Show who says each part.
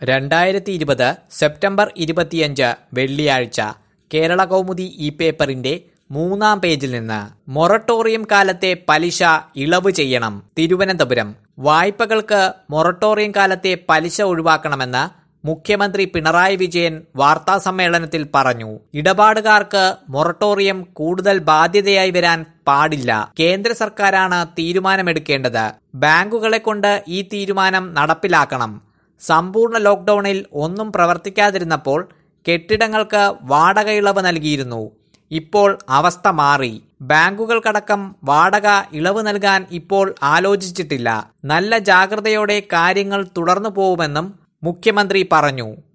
Speaker 1: രണ്ടായിരത്തി ഇരുപത് സെപ്റ്റംബർ ഇരുപത്തിയഞ്ച് വെള്ളിയാഴ്ച കേരള കൗമുദി ഈ പേപ്പറിന്റെ മൂന്നാം പേജിൽ നിന്ന് മൊറട്ടോറിയം കാലത്തെ പലിശ ഇളവ് ചെയ്യണം തിരുവനന്തപുരം വായ്പകൾക്ക് മൊറട്ടോറിയം കാലത്തെ പലിശ ഒഴിവാക്കണമെന്ന് മുഖ്യമന്ത്രി പിണറായി വിജയൻ വാർത്താസമ്മേളനത്തിൽ പറഞ്ഞു ഇടപാടുകാർക്ക് മൊറട്ടോറിയം കൂടുതൽ ബാധ്യതയായി വരാൻ പാടില്ല കേന്ദ്ര സർക്കാരാണ് തീരുമാനമെടുക്കേണ്ടത് ബാങ്കുകളെ കൊണ്ട് ഈ തീരുമാനം നടപ്പിലാക്കണം സമ്പൂർണ്ണ ലോക്ഡൌണിൽ ഒന്നും പ്രവർത്തിക്കാതിരുന്നപ്പോൾ കെട്ടിടങ്ങൾക്ക് വാടക ഇളവ് നൽകിയിരുന്നു ഇപ്പോൾ അവസ്ഥ മാറി ബാങ്കുകൾക്കടക്കം വാടക ഇളവ് നൽകാൻ ഇപ്പോൾ ആലോചിച്ചിട്ടില്ല നല്ല ജാഗ്രതയോടെ കാര്യങ്ങൾ തുടർന്നു പോകുമെന്നും മുഖ്യമന്ത്രി പറഞ്ഞു